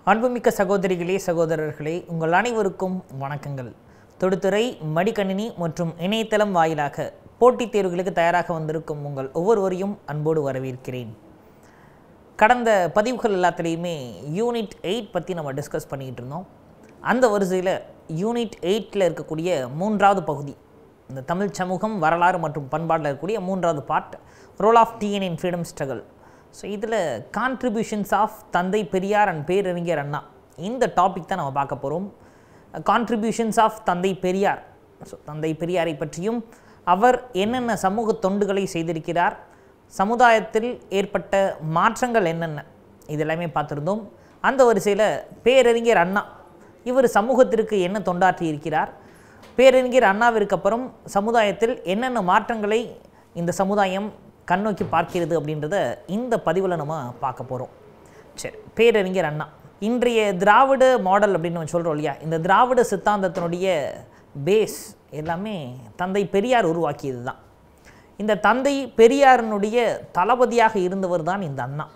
அன்புமிக்க சகோதரிகளே சகோதரர்களே உங்கள் அனைவருக்கும் வணக்கங்கள் தொடுத்துறை மடிக்கணினி மற்றும் இணையதளம் வாயிலாக போட்டித் தேர்வுகளுக்கு தயாராக வந்திருக்கும் உங்கள் ஒவ்வொருவரையும் அன்போடு வரவேற்கிறேன் கடந்த பதிவுகள் எல்லாத்துலேயுமே யூனிட் எயிட் பற்றி நம்ம டிஸ்கஸ் பண்ணிக்கிட்டு இருந்தோம் அந்த வரிசையில் யூனிட் எயிட்டில் இருக்கக்கூடிய மூன்றாவது பகுதி இந்த தமிழ் சமூகம் வரலாறு மற்றும் பண்பாட்டில் இருக்கக்கூடிய மூன்றாவது part role of TN in freedom struggle so இதில் கான்ட்ரிபியூஷன்ஸ் ஆஃப் தந்தை பெரியார் அண்ட் பேரறிஞர் அண்ணா இந்த டாபிக் தான் நம்ம பார்க்க போகிறோம் கான்ட்ரிபியூஷன்ஸ் ஆஃப் தந்தை பெரியார் ஸோ தந்தை பெரியாரை பற்றியும் அவர் என்னென்ன சமூக தொண்டுகளை செய்திருக்கிறார் சமுதாயத்தில் ஏற்பட்ட மாற்றங்கள் என்னென்ன இது எல்லாமே பார்த்துருந்தோம் அந்த வரிசையில் பேரறிஞர் அண்ணா இவர் சமூகத்திற்கு என்ன தொண்டாற்றி இருக்கிறார் பேரறிஞர் அண்ணாவிற்கு அப்புறம் சமுதாயத்தில் என்னென்ன மாற்றங்களை இந்த சமுதாயம் கண்ணோக்கி பார்க்கிறது அப்படின்றத இந்த பதிவில் நம்ம பார்க்க போகிறோம் சரி பேரறிஞர் அண்ணா இன்றைய திராவிட மாடல் அப்படின்னு நம்ம சொல்கிறோம் இல்லையா இந்த திராவிட சித்தாந்தத்தினுடைய பேஸ் எல்லாமே தந்தை பெரியார் உருவாக்கியது தான் இந்த தந்தை பெரியாரினுடைய தளபதியாக இருந்தவர் தான் இந்த அண்ணா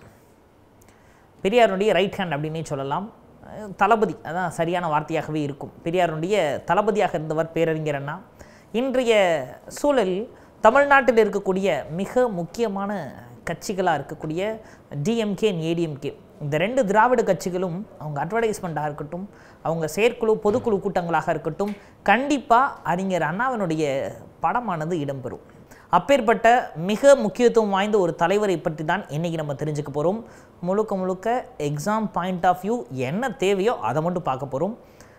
பெரியாருடைய ரைட் ஹேண்ட் அப்படின்னே சொல்லலாம் அஹ் தளபதி அதான் சரியான வார்த்தையாகவே இருக்கும் பெரியாருடைய தளபதியாக இருந்தவர் பேரறிஞர் அண்ணா இன்றைய சூழலில் தமிழ்நாட்டில் இருக்கக்கூடிய மிக முக்கியமான கட்சிகளாக இருக்கக்கூடிய டிஎம்கே ஏடிஎம்கே இந்த ரெண்டு திராவிட கட்சிகளும் அவங்க அட்வர்டைஸ்மெண்ட்டாக இருக்கட்டும் அவங்க செயற்குழு பொதுக்குழு கூட்டங்களாக இருக்கட்டும் கண்டிப்பாக அறிஞர் அண்ணாவினுடைய படமானது இடம்பெறும் அப்பேற்பட்ட மிக முக்கியத்துவம் வாய்ந்த ஒரு தலைவரை பற்றி தான் இன்றைக்கி நம்ம தெரிஞ்சுக்க போகிறோம் முழுக்க முழுக்க எக்ஸாம் பாயிண்ட் ஆஃப் வியூ என்ன தேவையோ அதை மட்டும் பார்க்க போகிறோம்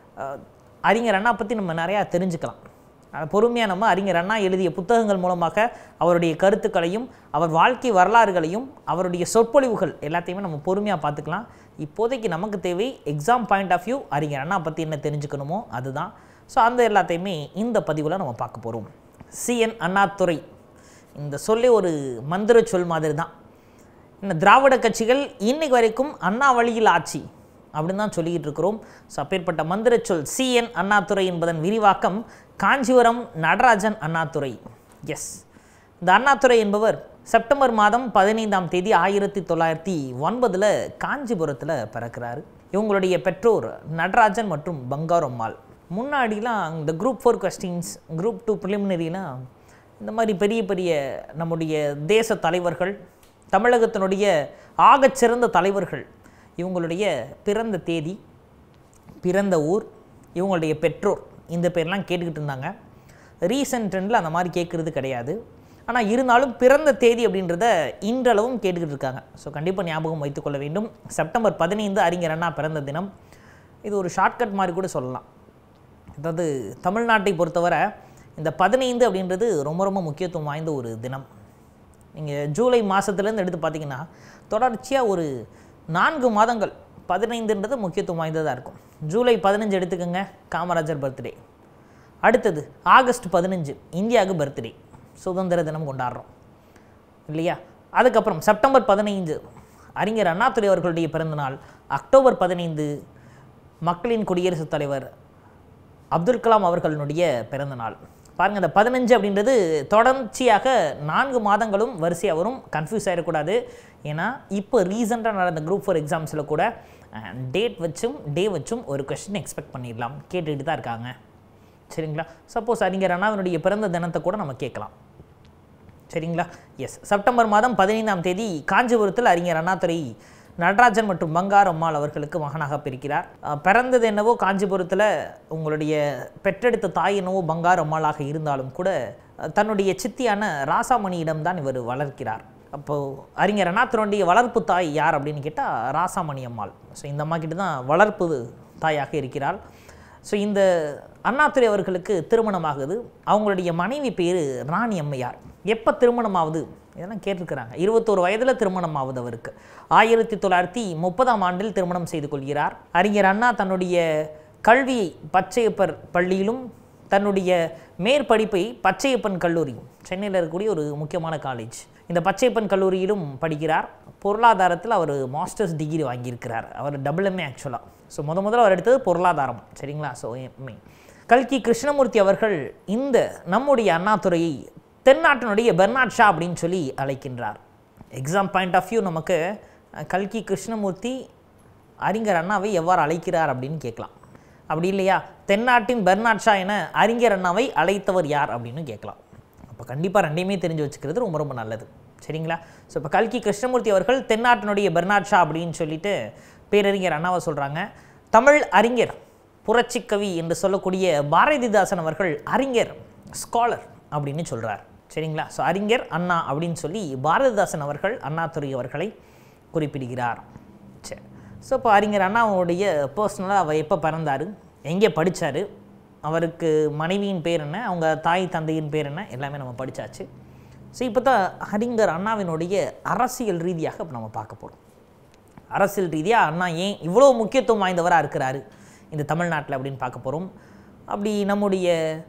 அறிஞர் அண்ணா பற்றி நம்ம நிறையா தெரிஞ்சுக்கலாம் பொறுமையாக நம்ம அறிஞர் அண்ணா எழுதிய புத்தகங்கள் மூலமாக அவருடைய கருத்துக்களையும் அவர் வாழ்க்கை வரலாறுகளையும் அவருடைய சொற்பொழிவுகள் எல்லாத்தையுமே நம்ம பொறுமையாக பார்த்துக்கலாம் இப்போதைக்கு நமக்கு தேவை எக்ஸாம் பாயிண்ட் ஆஃப் வியூ அறிஞர் அண்ணா பற்றி என்ன தெரிஞ்சுக்கணுமோ அதுதான் ஸோ அந்த எல்லாத்தையுமே இந்த பதிவில் நம்ம பார்க்க போகிறோம் சிஎன் அண்ணாதுரை இந்த சொல்லே ஒரு மந்திர சொல் மாதிரி தான் இந்த திராவிட கட்சிகள் இன்னைக்கு வரைக்கும் அண்ணா வழியில் ஆட்சி அப்படின்னு தான் சொல்லிக்கிட்டு இருக்கிறோம் ஸோ அப்பேற்பட்ட மந்திர சொல் சிஎன் அண்ணாதுரை என்பதன் விரிவாக்கம் காஞ்சிபுரம் நடராஜன் அண்ணாதுரை எஸ் இந்த அண்ணாதுரை என்பவர் செப்டம்பர் மாதம் பதினைந்தாம் தேதி ஆயிரத்தி தொள்ளாயிரத்தி ஒன்பதில் காஞ்சிபுரத்தில் பிறக்கிறாரு இவங்களுடைய பெற்றோர் நடராஜன் மற்றும் பங்காரம்மாள் முன்னாடிலாம் இந்த group four questions group two ப்ரிலிமினரிலாம் இந்த மாதிரி பெரிய பெரிய நம்முடைய தேச தலைவர்கள் தமிழகத்தினுடைய ஆகச்சிறந்த தலைவர்கள் இவங்களுடைய பிறந்த தேதி பிறந்த ஊர் இவங்களுடைய பெற்றோர் இந்த பேர்லாம் கேட்டுக்கிட்டு இருந்தாங்க ரீசன்ட் ட்ரெண்டில் அந்த மாதிரி கேட்குறது கிடையாது ஆனால் இருந்தாலும் பிறந்த தேதி அப்படின்றத இன்றளவும் கேட்டுக்கிட்டு இருக்காங்க ஸோ கண்டிப்பாக ஞாபகம் வைத்துக்கொள்ள வேண்டும் செப்டம்பர் பதினைந்து அறிஞர் அண்ணா பிறந்த தினம் இது ஒரு ஷார்ட்கட் மாதிரி கூட சொல்லலாம் அதாவது தமிழ்நாட்டை பொறுத்தவரை இந்த பதினைந்து அப்படின்றது ரொம்ப ரொம்ப முக்கியத்துவம் வாய்ந்த ஒரு தினம் நீங்கள் ஜூலை மாதத்துலேருந்து எடுத்து பார்த்தீங்கன்னா தொடர்ச்சியாக ஒரு நான்கு மாதங்கள் பதினைந்துன்றது முக்கியத்துவம் வாய்ந்ததாக இருக்கும் ஜூலை பதினஞ்சு எடுத்துக்கோங்க காமராஜர் பர்த்டே அடுத்தது ஆகஸ்ட் பதினஞ்சு இந்தியாவுக்கு பர்த்டே சுதந்திர தினம் கொண்டாடுறோம் இல்லையா அதுக்கப்புறம் செப்டம்பர் பதினைந்து அறிஞர் அண்ணாதுரை அவர்களுடைய பிறந்தநாள் அக்டோபர் பதினைந்து மக்களின் குடியரசுத் தலைவர் அப்துல் கலாம் அவர்களுடைய பிறந்த நாள் பாருங்கள் இந்த பதினஞ்சு அப்படின்றது தொடர்ச்சியாக நான்கு மாதங்களும் வரிசையாக வரும் கன்ஃபியூஸ் ஆகிடக்கூடாது ஏன்னா இப்போ ரீசெண்டாக நடந்த குரூப் ஃபோர் எக்ஸாம்ஸில் கூட டேட் வச்சும் டே வச்சும் ஒரு கொஸ்டின் எக்ஸ்பெக்ட் பண்ணிடலாம் கேட்டுக்கிட்டு தான் இருக்காங்க சரிங்களா சப்போஸ் அறிஞர் அண்ணாவினுடைய பிறந்த தினத்தை கூட நம்ம கேட்கலாம் சரிங்களா எஸ் செப்டம்பர் மாதம் பதினைந்தாம் தேதி காஞ்சிபுரத்தில் அறிஞர் அண்ணாதுரை நடராஜன் மற்றும் பங்கார் அம்மாள் அவர்களுக்கு மகனாக பிரிக்கிறார் அஹ் பிறந்தது என்னவோ காஞ்சிபுரத்தில் உங்களுடைய பெற்றெடுத்த தாய் என்னவோ பங்கார் அம்மாளாக இருந்தாலும் கூட அஹ் தன்னுடைய சித்தியான ராசாமணியிடம் தான் இவர் வளர்க்கிறார் அப்போது அறிஞர் அண்ணாத்தினுடைய வளர்ப்பு தாய் யார் அப்படின்னு கேட்டால் ராசாமணி அம்மாள் ஸோ இந்த அம்மா கிட்ட தான் வளர்ப்பு தாயாக இருக்கிறாள் ஸோ இந்த அண்ணாதுரை அவர்களுக்கு திருமணமாகுது அவங்களுடைய மனைவி பேர் ராணி அம்மையார் எப்போ திருமணம் ஆகுது இதெல்லாம் கேட்டிருக்கிறாங்க இருபத்தோரு வயதில் திருமணம் ஆகுது அவருக்கு ஆயிரத்தி தொள்ளாயிரத்தி முப்பதாம் ஆண்டில் திருமணம் செய்து கொள்கிறார் அறிஞர் அண்ணா தன்னுடைய கல்வியை பச்சையப்பர் பள்ளியிலும் தன்னுடைய மேற்படிப்பை பச்சையப்பன் கல்லூரி சென்னையில் இருக்கக்கூடிய ஒரு முக்கியமான காலேஜ் இந்த பச்சையப்பன் கல்லூரியிலும் படிக்கிறார் பொருளாதாரத்தில் அவர் மாஸ்டர்ஸ் டிகிரி வாங்கியிருக்கிறார் அவர் டபுள் எம்ஏ ஆக்சுவலாக ஸோ முத முதல்ல அவர் எடுத்தது பொருளாதாரம் சரிங்களா ஸோ எம்ஏ கல்கி கிருஷ்ணமூர்த்தி அவர்கள் இந்த நம்முடைய அண்ணாதுரையை தென்னாட்டினுடைய பெர்னாட் ஷா அப்படின்னு சொல்லி அழைக்கின்றார் எக்ஸாம் பாயிண்ட் ஆஃப் வியூ நமக்கு அஹ், கல்கி கிருஷ்ணமூர்த்தி அறிஞர் அண்ணாவை எவ்வாறு அழைக்கிறார் அப்படின்னு கேட்கலாம் அப்படி இல்லையா தென்னாட்டின் பெர்னாட் ஷா என அறிஞர் அண்ணாவை அழைத்தவர் யார் அப்படின்னு கேட்கலாம் அப்போ கண்டிப்பாக ரெண்டையுமே தெரிஞ்சு வச்சுக்கிறது ரொம்ப ரொம்ப நல்லது சரிங்களா ஸோ இப்போ கல்கி கிருஷ்ணமூர்த்தி அவர்கள் தென்னாட்டினுடைய பெர்னாட் ஷா அப்படின்னு சொல்லிட்டு பேரறிஞர் அண்ணாவை சொல்கிறாங்க தமிழ் அறிஞர் புரட்சிக்கவி என்று சொல்லக்கூடிய பாரதிதாசன் அவர்கள் அறிஞர் ஸ்காலர் அப்படின்னு சொல்கிறார் சரிங்களா ஸோ அறிஞர் அண்ணா அப்படின்னு சொல்லி பாரதிதாசன் அவர்கள் அண்ணாதுரை அவர்களை குறிப்பிடுகிறார் சரி ஸோ இப்போ அறிஞர் அண்ணாவுடைய பர்சனலாக அவர் எப்போ பிறந்தார் எங்கே படித்தார் அவருக்கு மனைவியின் பேர் என்ன அவங்க தாய் தந்தையின் பேர் என்ன எல்லாமே நம்ம படித்தாச்சு ஸோ இப்போ தான் அறிஞர் அண்ணாவினுடைய அரசியல் ரீதியாக இப்போ நம்ம பார்க்க போகிறோம் அரசியல் ரீதியாக அண்ணா ஏன் இவ்வளோ முக்கியத்துவம் வாய்ந்தவராக இருக்கிறாரு இந்த தமிழ்நாட்டில் அப்படின்னு பார்க்க போகிறோம் அப்படி நம்முடைய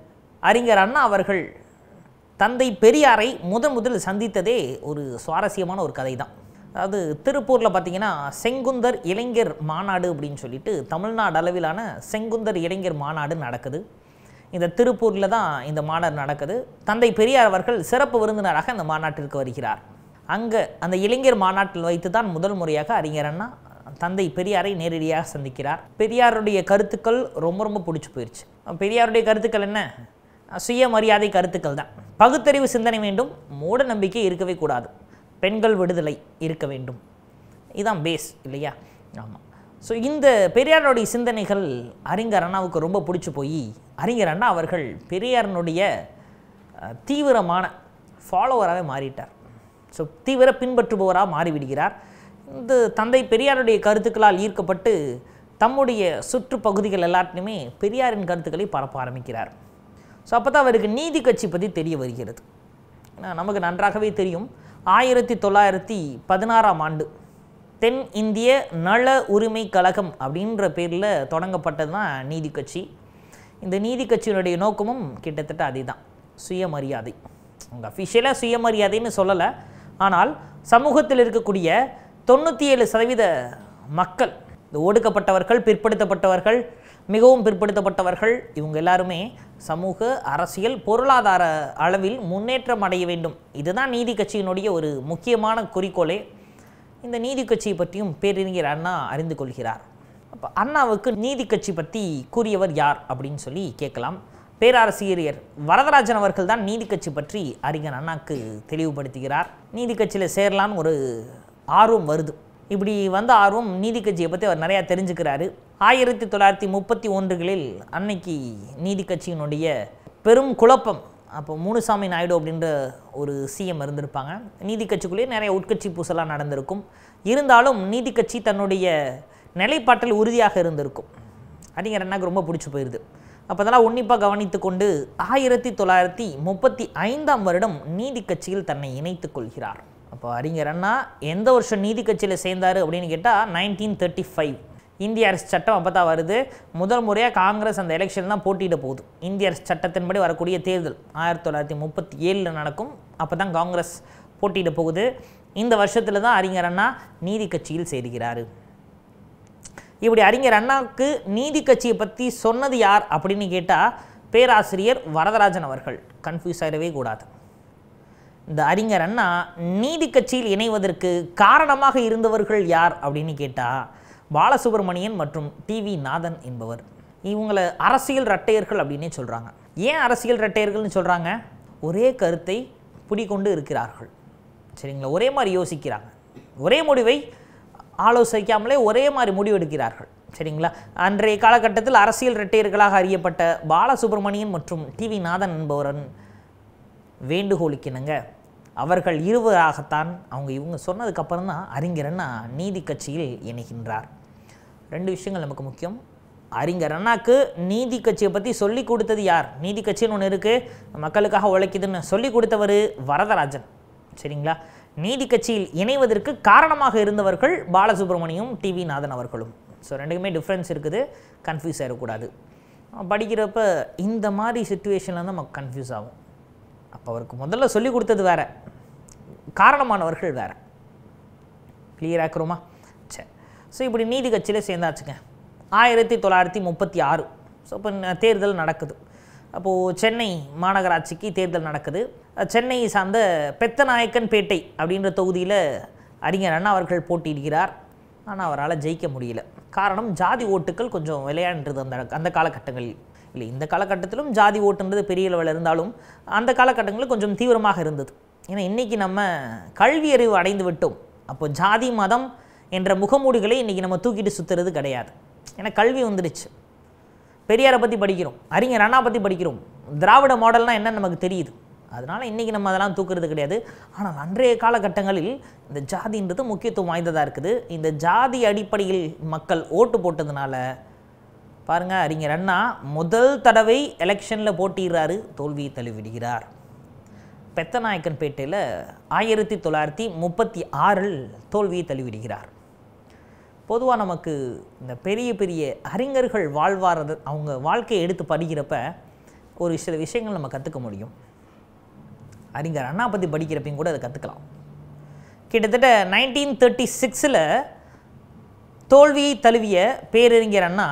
அறிஞர் அண்ணா அவர்கள் தந்தை பெரியாரை முதன் முதல் சந்தித்ததே ஒரு சுவாரஸ்யமான ஒரு கதை தான் அதாவது திருப்பூரில் பார்த்தீங்கன்னா செங்குந்தர் இளைஞர் மாநாடு அப்படின்னு சொல்லிட்டு தமிழ்நாடு அளவிலான செங்குந்தர் இளைஞர் மாநாடு நடக்குது இந்த திருப்பூரில் தான் இந்த மாநாடு நடக்குது தந்தை பெரியார் அவர்கள் சிறப்பு விருந்தினராக இந்த மாநாட்டிற்கு வருகிறார் அங்கே அந்த இளைஞர் மாநாட்டில் வைத்து தான் முதல் முறையாக அறிஞர் அண்ணா தந்தை பெரியாரை நேரடியாக சந்திக்கிறார் பெரியாருடைய கருத்துக்கள் ரொம்ப ரொம்ப பிடிச்சி போயிடுச்சு பெரியாருடைய கருத்துக்கள் என்ன சுயமரியாதை கருத்துக்கள் தான் பகுத்தறிவு சிந்தனை வேண்டும் மூட நம்பிக்கை இருக்கவே கூடாது பெண்கள் விடுதலை இருக்க வேண்டும் இதுதான் பேஸ் இல்லையா ஆமாம் ஸோ இந்த பெரியாருடைய சிந்தனைகள் அறிஞர் அண்ணாவுக்கு ரொம்ப பிடிச்சி போய் அறிஞர் அண்ணா அவர்கள் பெரியாரனுடைய அஹ், தீவிரமான ஃபாலோவராகவே மாறிட்டார் ஸோ தீவிர பின்பற்றுபவராக மாறிவிடுகிறார் இந்த தந்தை பெரியாருடைய கருத்துக்களால் ஈர்க்கப்பட்டு தம்முடைய சுற்றுப்பகுதிகள் எல்லாத்துலேயுமே பெரியாரின் கருத்துக்களை பரப்ப ஆரம்பிக்கிறார் ஸோ அப்போ தான் அவருக்கு நீதி கட்சி பற்றி தெரிய வருகிறது ஏன்னா, நமக்கு நன்றாகவே தெரியும் ஆயிரத்தி தொள்ளாயிரத்தி பதினாறாம் ஆண்டு தென் இந்திய நல உரிமை கழகம் அப்படின்ற பேரில் தொடங்கப்பட்டது தான் நீதி கட்சி இந்த நீதி கட்சியினுடைய நோக்கமும் கிட்டத்தட்ட அதே தான் சுயமரியாதை அவங்க அஃபிஷியலாக சுயமரியாதைன்னு சொல்லலை ஆனால் சமூகத்தில் இருக்கக்கூடிய தொண்ணூற்றி ஏழு சதவீத மக்கள் இந்த ஒடுக்கப்பட்டவர்கள் பிற்படுத்தப்பட்டவர்கள் மிகவும் பிற்படுத்தப்பட்டவர்கள் இவங்க எல்லாருமே சமூக அரசியல் பொருளாதார அளவில் முன்னேற்றம் அடைய வேண்டும் இதுதான் நீதி கட்சியினுடைய ஒரு முக்கியமான குறிக்கோளே இந்த நீதி கட்சியை பற்றியும் பேரறிஞர் அண்ணா அறிந்து கொள்கிறார் அப்போ அண்ணாவுக்கு நீதி கட்சி பற்றி கூறியவர் யார் அப்படின்னு சொல்லி கேட்கலாம் பேராசிரியர் வரதராஜன் அவர்கள் தான் நீதி கட்சி பற்றி அறிஞர் அண்ணாக்கு தெளிவுபடுத்துகிறார் நீதி கட்சியில் சேரலான்னு ஒரு ஆர்வம் வருது இப்படி வந்த ஆர்வம் நீதி கட்சியை பற்றி அவர் நிறையா தெரிஞ்சுக்கிறாரு ஆயிரத்தி தொள்ளாயிரத்தி முப்பத்தி ஒன்றுகளில் அன்னைக்கு நீதி கட்சியினுடைய பெரும் குழப்பம் அப்போ முனுசாமி நாயுடு அப்படின்ற ஒரு சிஎம் இருந்திருப்பாங்க நீதி கட்சிக்குள்ளேயே நிறைய உட்கட்சி பூசலாம் நடந்திருக்கும் இருந்தாலும் நீதி கட்சி தன்னுடைய நிலைப்பாட்டில் உறுதியாக இருந்திருக்கும் அறிஞர் அண்ணாக்கு ரொம்ப பிடிச்சி போயிடுது அப்போ அதெல்லாம் உன்னிப்பாக கவனித்து கொண்டு ஆயிரத்தி தொள்ளாயிரத்தி முப்பத்தி ஐந்தாம் வருடம் நீதி கட்சியில் தன்னை இணைத்துக் கொள்கிறார் அப்போ அறிஞர் அண்ணா எந்த வருஷம் நீதி கட்சியில் சேர்ந்தார் அப்படின்னு கேட்டால் நைன்டீன் தேர்ட்டி ஃபைவ் இந்திய அரசு சட்டம் அப்போ தான் வருது முதல் முறையாக காங்கிரஸ் அந்த எலெக்ஷன் தான் போட்டியிட போகுது இந்திய அரசு சட்டத்தின்படி வரக்கூடிய தேர்தல் ஆயிரத்தி தொள்ளாயிரத்தி முப்பத்தி ஏழில் நடக்கும் அப்போ தான் காங்கிரஸ் போட்டியிட போகுது இந்த வருஷத்தில் தான் அறிஞர் அண்ணா நீதி கட்சியில் சேர்கிறாரு இப்படி அறிஞர் அண்ணாவுக்கு நீதி கட்சியை பற்றி சொன்னது யார் அப்படின்னு கேட்டால் பேராசிரியர் வரதராஜன் அவர்கள் கன்ஃபியூஸ் ஆகிடவே கூடாது இந்த அறிஞர் அண்ணா நீதி கட்சியில் இணைவதற்கு காரணமாக இருந்தவர்கள் யார் அப்படின்னு கேட்டால் பாலசுப்ரமணியன் மற்றும் டிவி நாதன் என்பவர் இவங்களை அரசியல் இரட்டையர்கள் அப்படின்னே சொல்கிறாங்க ஏன் அரசியல் இரட்டையர்கள்னு சொல்கிறாங்க ஒரே கருத்தை பிடிக்கொண்டு இருக்கிறார்கள் சரிங்களா ஒரே மாதிரி யோசிக்கிறாங்க ஒரே முடிவை ஆலோசிக்காமலே ஒரே மாதிரி முடிவெடுக்கிறார்கள் சரிங்களா அன்றைய காலகட்டத்தில் அரசியல் இரட்டையர்களாக அறியப்பட்ட பாலசுப்ரமணியன் மற்றும் டிவி நாதன் என்பவரன் வேண்டுகோளுக்கினங்க அவர்கள் இருவராகத்தான் அவங்க இவங்க சொன்னதுக்கப்புறம் தான் அறிஞர் அண்ணா நீதி கட்சியில் இணைகின்றார் ரெண்டு விஷயங்கள் நமக்கு முக்கியம் அறிஞர் அண்ணாக்கு நீதி கட்சியை பற்றி சொல்லி கொடுத்தது யார் நீதி கட்சின்னு ஒன்று இருக்குது மக்களுக்காக உழைக்குதுன்னு சொல்லி கொடுத்தவர் வரதராஜன் சரிங்களா நீதி கட்சியில் இணைவதற்கு காரணமாக இருந்தவர்கள் பாலசுப்ரமணியம் டிவி நாதன் அவர்களும் ஸோ ரெண்டுக்குமே டிஃப்ரென்ஸ் இருக்குது கன்ஃபியூஸ் ஆகிடக்கூடாது படிக்கிறப்ப இந்த மாதிரி சுச்சுவேஷனில் தான் நமக்கு கன்ஃபியூஸ் ஆகும் அப்போ அவருக்கு முதல்ல சொல்லி கொடுத்தது வேற காரணமானவர்கள் வேற கிளியர் ஆக்குறோமா சரி ஸோ இப்படி நீதி கட்சியில் சேர்ந்தாச்சுங்க ஆயிரத்தி தொள்ளாயிரத்தி முப்பத்தி ஆறு ஸோ இப்போ தேர்தல் நடக்குது அப்போது சென்னை மாநகராட்சிக்கு தேர்தல் நடக்குது அஹ் சென்னையை சார்ந்த பெத்தநாயக்கன்பேட்டை அப்படின்ற தொகுதியில் அறிஞர் அண்ணா அவர்கள் போட்டியிடுகிறார் ஆனால் அவரால் ஜெயிக்க முடியல காரணம் ஜாதி ஓட்டுகள் கொஞ்சம் விளையாண்டுறது அந்த அந்த காலகட்டங்களில் இல்லை இந்த காலகட்டத்திலும் ஜாதி ஓட்டுன்றது பெரிய லெவலில் இருந்தாலும் அந்த காலகட்டங்களில் கொஞ்சம் தீவிரமாக இருந்தது ஏன்னா இன்றைக்கி நம்ம கல்வி அறிவு அடைந்து விட்டோம் அப்போ ஜாதி மதம் என்ற முகமூடிகளை இன்றைக்கி நம்ம தூக்கிட்டு சுற்றுறது கிடையாது ஏன்னா கல்வி வந்துடுச்சு பெரியாரை பற்றி படிக்கிறோம் அறிஞர் அண்ணா பற்றி படிக்கிறோம் திராவிட மாடல்னால் என்னன்னு நமக்கு தெரியுது அதனால் இன்றைக்கி நம்ம அதெல்லாம் தூக்குறது கிடையாது ஆனால் அன்றைய காலகட்டங்களில் இந்த ஜாதின்றது முக்கியத்துவம் வாய்ந்ததாக இருக்குது இந்த ஜாதி அடிப்படையில் மக்கள் ஓட்டு போட்டதுனால பாருங்க அறிஞர் அண்ணா முதல் தடவை எலெக்ஷனில் போட்டிடுறாரு தோல்வியை தழுவிடுகிறார் பெத்தநாயக்கன்பேட்டையில் ஆயிரத்தி தொள்ளாயிரத்தி முப்பத்தி ஆறில் தோல்வியை தழுவிடுகிறார் பொதுவாக நமக்கு இந்த பெரிய பெரிய அறிஞர்கள் வாழ்வாரது அவங்க வாழ்க்கையை எடுத்து படிக்கிறப்ப ஒரு சில விஷயங்கள் நம்ம கற்றுக்க முடியும் அறிஞர் அண்ணா பற்றி படிக்கிறப்பையும் கூட அதை கற்றுக்கலாம் கிட்டத்தட்ட நைன்டீன் தேர்ட்டி சிக்ஸில் தோல்வியை தழுவிய பேரறிஞர் அண்ணா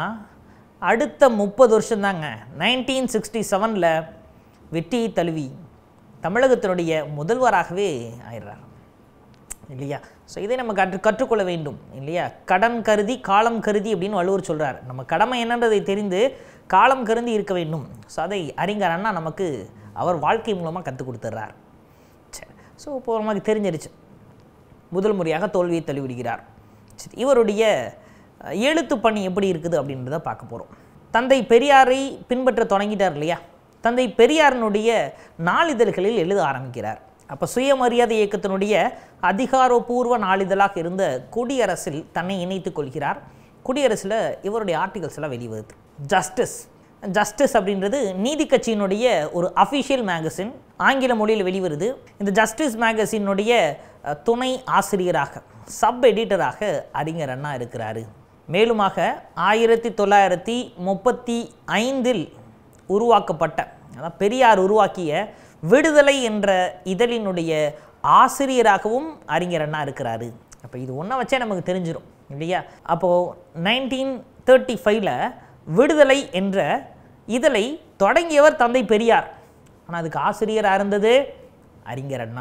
அடுத்த முப்பது வருஷம்தாங்க நைன்டீன் சிக்ஸ்டி செவனில் வெற்றியை தழுவி தமிழகத்தினுடைய முதல்வராகவே ஆயிடுறார் இல்லையா ஸோ இதை நம்ம கற்று கற்றுக்கொள்ள வேண்டும் இல்லையா கடன் கருதி காலம் கருதி அப்படின்னு வள்ளுவர் சொல்கிறார் நம்ம கடமை என்னன்றதை தெரிந்து காலம் கருதி இருக்க வேண்டும் ஸோ அதை அறிஞர் அண்ணா நமக்கு அவர் வாழ்க்கை மூலமாக கற்றுக் கொடுத்துட்றார் சரி ஸோ இப்போ நமக்கு தெரிஞ்சிருச்சு முதல் முறையாக தோல்வியை தள்ளிவிடுகிறார் சரி இவருடைய அஹ், எழுத்து பணி எப்படி இருக்குது அப்படின்றத பார்க்க போகிறோம் தந்தை பெரியாரை பின்பற்ற தொடங்கிட்டார் இல்லையா தந்தை பெரியாரினுடைய நாளிதழ்களில் எழுத ஆரம்பிக்கிறார் அப்போ சுயமரியாதை இயக்கத்தினுடைய அதிகாரப்பூர்வ நாளிதழாக இருந்த குடியரசில் தன்னை இணைத்துக் கொள்கிறார் குடியரசில் இவருடைய ஆர்டிகல்ஸ் எல்லாம் வெளிவருது ஜஸ்டிஸ் ஜஸ்டிஸ் அப்படின்றது நீதி கட்சியினுடைய ஒரு அஃபிஷியல் மேகசின் ஆங்கில மொழியில் வெளிவருது இந்த ஜஸ்டிஸ் மேகசினுடைய அஹ், துணை ஆசிரியராக சப் எடிட்டராக அறிஞர் அண்ணா இருக்கிறாரு மேலுமாக ஆயிரத்தி தொள்ளாயிரத்தி முப்பத்தி ஐந்தில் உருவாக்கப்பட்ட அதாவது பெரியார் உருவாக்கிய விடுதலை என்ற இதழினுடைய ஆசிரியராகவும் அறிஞர் அண்ணா இருக்கிறாரு அப்போ இது ஒன்றை வச்சே நமக்கு தெரிஞ்சிடும் இல்லையா அப்போது நைன்டீன் தேர்ட்டி ஃபைவ்ல விடுதலை என்ற இதழை தொடங்கியவர் தந்தை பெரியார் ஆனால் அதுக்கு ஆசிரியராக இருந்தது அறிஞர் அண்ணா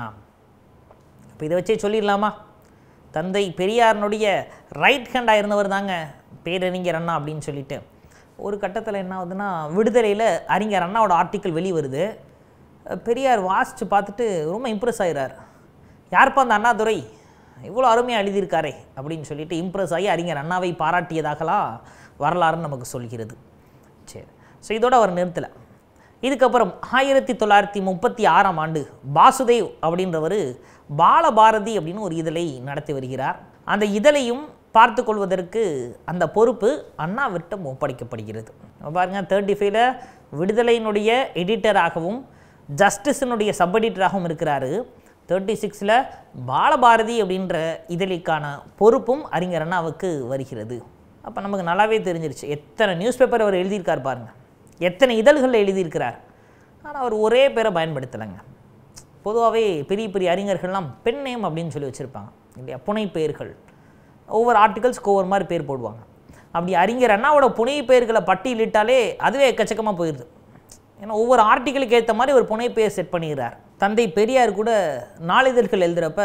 இப்போ இதை வச்சே சொல்லிடலாமா தந்தை பெரியாரினுடைய ரைட் ஹேண்டாக இருந்தவர் தாங்க பேரறிஞர் அண்ணா அப்படின்னு சொல்லிட்டு ஒரு கட்டத்தில் என்ன ஆகுதுன்னா விடுதலையில் அறிஞர் அண்ணாவோட ஆர்டிக்கல் வெளிவருது அஹ் பெரியார் வாசித்து பார்த்துட்டு ரொம்ப இம்ப்ரெஸ் ஆகிறார் யாருப்பா அந்த அண்ணாதுரை இவ்வளோ அருமையாக எழுதியிருக்காரே அப்படின்னு சொல்லிட்டு இம்ப்ரெஸ் ஆகி அறிஞர் அண்ணாவை பாராட்டியதாகலாம் வரலாறுன்னு நமக்கு சொல்கிறது சரி ஸோ இதோட அவர் நிறுத்தலை இதுக்கப்புறம் ஆயிரத்தி தொள்ளாயிரத்தி முப்பத்தி ஆறாம் ஆண்டு வாசுதேவ் அப்படின்றவர் பாலபாரதி அப்படின்னு ஒரு இதழை நடத்தி வருகிறார் அந்த இதழையும் பார்த்து கொள்வதற்கு அந்த பொறுப்பு அண்ணாவிட்டம் ஒப்படைக்கப்படுகிறது அப்ப பாருங்க தேர்ட்டி ஃபைவ்ல விடுதலையினுடைய எடிட்டராகவும் ஜஸ்டிஸினுடைய சப் எடிட்டராகவும் இருக்கிறாரு தேர்ட்டி சிக்ஸில் பாலபாரதி அப்படின்ற இதழிக்கான பொறுப்பும் அறிஞர் அண்ணாவுக்கு வருகிறது அப்போ நமக்கு நல்லாவே தெரிஞ்சிருச்சு எத்தனை நியூஸ் பேப்பர் அவர் எழுதியிருக்கார் பாருங்க எத்தனை இதழ்களில் எழுதியிருக்கிறார் ஆனால் அவர் ஒரே பேரை பயன்படுத்தலைங்க பொதுவாகவே பெரிய பெரிய அறிஞர்கள்லாம் பெண் நேம் அப்படின்னு சொல்லி வச்சுருப்பாங்க இல்லையா புனை பெயர்கள் ஒவ்வொரு ஆர்டிகல்ஸ்க்கு ஒவ்வொரு மாதிரி பேர் போடுவாங்க அப்படி அறிஞர் அண்ணாவோட புனை பெயர்களை பட்டியலிட்டாலே அதுவே எக்கச்சக்கமாக போயிடுது ஏன்னா ஒவ்வொரு ஆர்டிக்கலுக்கு ஏற்ற மாதிரி ஒரு புனை பெயர் செட் பண்ணிடுறார் தந்தை பெரியார் கூட நாளிதழ்கள் எழுதுகிறப்ப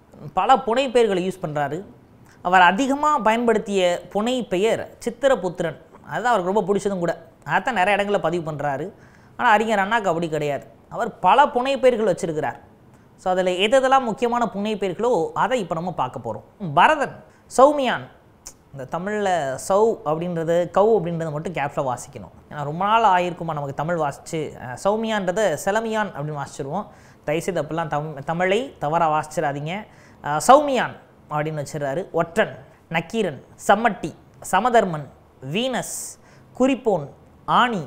பல புனை பெயர்களை யூஸ் பண்ணுறாரு அவர் அதிகமாக பயன்படுத்திய புனை பெயர் சித்திரபுத்திரன் அதுதான் அவருக்கு ரொம்ப பிடிச்சதும் கூட அதான் நிறைய இடங்களில் பதிவு பண்ணுறாரு ஆனால் அறிஞர் அண்ணாக்கு அப்படி கிடையாது அவர் பல புனை பெயர்கள் வச்சிருக்கிறார் ஸோ அதில் எதெல்லாம் முக்கியமான புனை பெயர்களோ அதை இப்போ நம்ம பார்க்க போகிறோம் பரதன் சௌமியான் இந்த தமிழில் சௌ அப்படின்றது கௌ அப்படின்றத மட்டும் கேப்ஸில் வாசிக்கணும் ஏன்னா ரொம்ப நாள் ஆயிருக்குமா நமக்கு தமிழ் வாசித்து அஹ், சௌமியான்றதை செலமியான் அப்படின்னு வாசிச்சிருவோம் தயவுசெய்து அப்படிலாம் தம் தமிழை தவறாக வாசிச்சிடாதீங்க அஹ், சௌமியான் அப்படின்னு வச்சிடுறாரு ஒற்றன் நக்கீரன் சம்மட்டி சமதர்மன் வீனஸ் குறிப்போன் ஆணி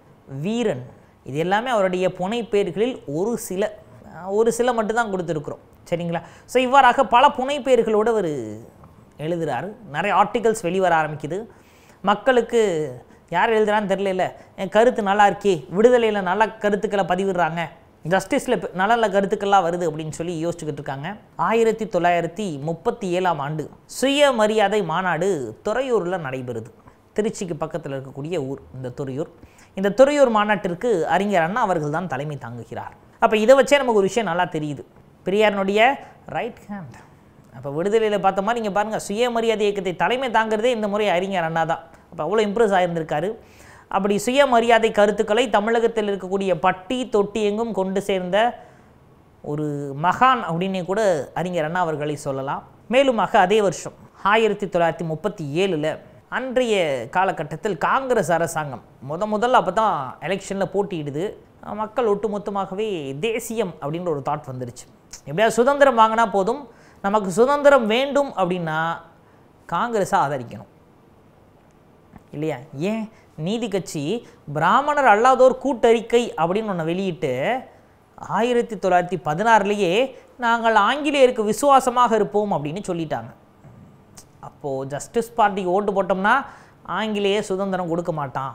வீரன் இது எல்லாமே அவருடைய புனைப்பெயர்களில் ஒரு சில அஹ், ஒரு சில மட்டும்தான் கொடுத்துருக்குறோம் சரிங்களா ஸோ இவ்வாறாக பல புனைப்பெயர்களோடு அவர் எழுதுறாரு நிறைய ஆர்டிகல்ஸ் வெளிவர ஆரம்பிக்குது மக்களுக்கு யார் எழுதுறான்னு தெரியல என் கருத்து நல்லா இருக்கே விடுதலையில் நல்ல கருத்துக்களை பதிவிடுறாங்க ஜஸ்டிஸில் நல்ல நல்ல கருத்துக்கள்லாம் வருது அப்படின்னு சொல்லி யோசிச்சுக்கிட்டு இருக்காங்க ஆயிரத்தி தொள்ளாயிரத்தி முப்பத்தி ஏழாம் ஆண்டு சுயமரியாதை மாநாடு துறையூரில் நடைபெறுது திருச்சிக்கு பக்கத்தில் இருக்கக்கூடிய ஊர் இந்த துறையூர் இந்த துறையூர் மாநாட்டிற்கு அறிஞர் அண்ணா அவர்கள் தான் தலைமை தாங்குகிறார் அப்போ இதை வச்சே நமக்கு ஒரு விஷயம் நல்லா தெரியுது பெரியாரினுடைய ரைட் ஹேண்ட் அப்போ விடுதலையில் பார்த்த மாதிரி இங்கே பாருங்கள் சுயமரியாதை இயக்கத்தை தலைமை தாங்கிறதே இந்த முறை அறிஞர் அண்ணா தான் அப்போ அவ்வளோ இம்ப்ரெஸ் ஆகியிருந்திருக்காரு அப்படி சுயமரியாதை கருத்துக்களை தமிழகத்தில் இருக்கக்கூடிய பட்டி தொட்டி எங்கும் கொண்டு சேர்ந்த ஒரு மகான் அப்படின்னே கூட அறிஞர் அண்ணா அவர்களை சொல்லலாம் மேலுமாக அதே வருஷம் ஆயிரத்தி தொள்ளாயிரத்தி முப்பத்தி ஏழில் அன்றைய காலகட்டத்தில் காங்கிரஸ் அரசாங்கம் முத முதல்ல அப்போ தான் எலெக்ஷனில் போட்டியிடுது மக்கள் ஒட்டுமொத்தமாகவே தேசியம் அப்படின்ற ஒரு தாட் வந்துருச்சு எப்படியாவது சுதந்திரம் வாங்கினா போதும் நமக்கு சுதந்திரம் வேண்டும் அப்படின்னா காங்கிரஸை ஆதரிக்கணும் இல்லையா ஏன் நீதி கட்சி பிராமணர் அல்லாதோர் கூட்டறிக்கை அப்படின்னு ஒன்று வெளியிட்டு ஆயிரத்தி தொள்ளாயிரத்தி பதினாறுலேயே நாங்கள் ஆங்கிலேயருக்கு விசுவாசமாக இருப்போம் அப்படின்னு சொல்லிட்டாங்க அப்போது ஜஸ்டிஸ் பார்ட்டிக்கு ஓட்டு போட்டோம்னா ஆங்கிலேய சுதந்திரம் கொடுக்க மாட்டான்